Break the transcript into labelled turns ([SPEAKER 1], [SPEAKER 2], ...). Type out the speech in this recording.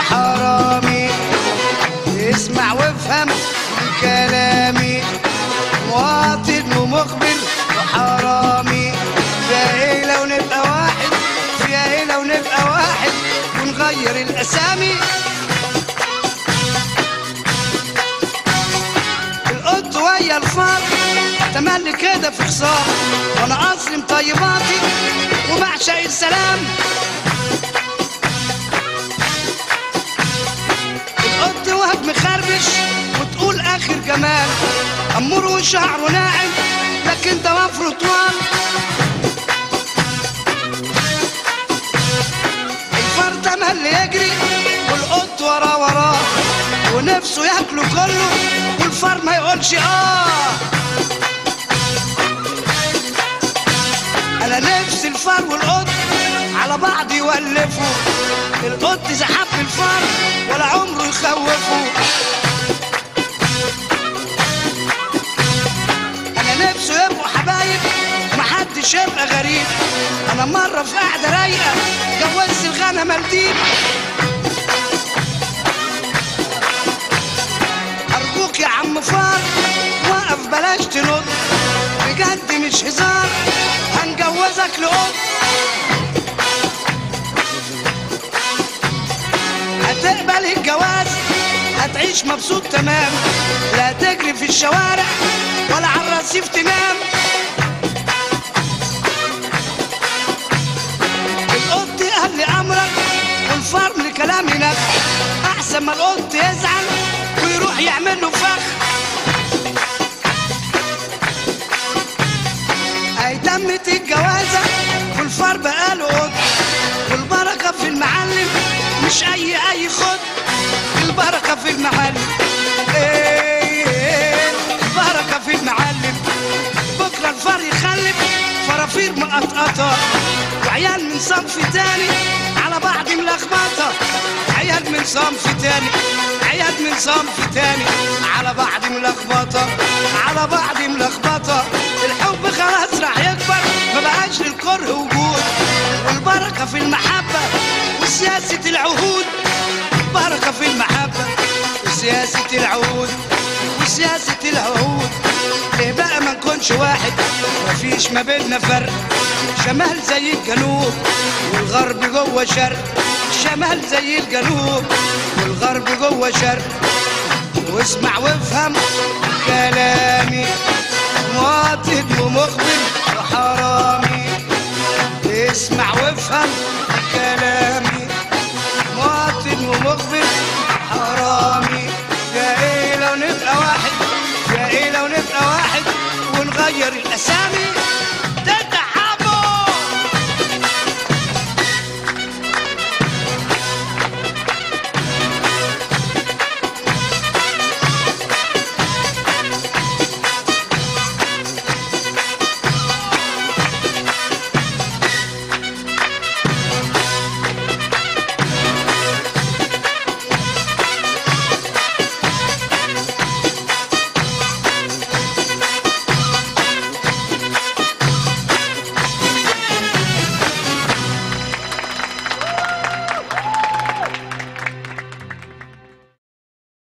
[SPEAKER 1] وحرامي اسمع وافهم من كلامي مواطن ومخبر وحرامي فيها ايه لو نبقى واحد فيها ايه لو نبقى واحد ونغير الاسامي القط ويا الفار تملي كده في خصام وانا اصلي مطيباتي وبعشق السلام القط وهب مخربش وتقول اخر جمال امور وشعره ناعم لكن ضوافره طوال الفار تملي يجري والقط وراه وراه ونفسه ياكله كله والفار ما يقولش اه انا نفسي الفار والقط على بعض يولفوا القط زحف الفار ولا عمره يخوفه انا نفسه يبقوا حبايب محدش يبقى غريب انا مره في قعده رايقه جوزت الغنم الديب ارجوك يا عم فار وقف بلاش تنط بجد مش هزار هنجوزك لقط هتقبل الجواز هتعيش مبسوط تمام لا تجري في الشوارع ولا على الرصيف تنام القط قال لي امرك والفار لكلامي نفخ احسن ما القط يزعل ويروح يعمل له فخ هيتمت الجوازة والفار بقاله قط والبركة في المعلم مش أي أي خد البركة في المعلم إيه إيه البركة في المعلم بكرة الفار يخلف فرافير مقطقطة وعيال من صنف تاني على بعض ملخبطة عيال من صنف تاني عيال من صنف تاني على بعض ملخبطة على بعض ملخبطة الحب خلاص راح يكبر ما بقاش للكره وجود والبركة في المحبة وسياسة العهود بركة في المحبة وسياسة العهود وسياسة العهود ليه بقى ما نكونش واحد مفيش ما بيننا فرق شمال زي الجنوب والغرب جوه شرق شمال زي الجنوب والغرب جوه شرق واسمع وافهم كلامي مواطن ومخبر وحرامي اسمع وافهم كلامي مواطن ومخبر حرامي يا ايه لو نبقى واحد يا ايه لو نبقى واحد ونغير الاسامي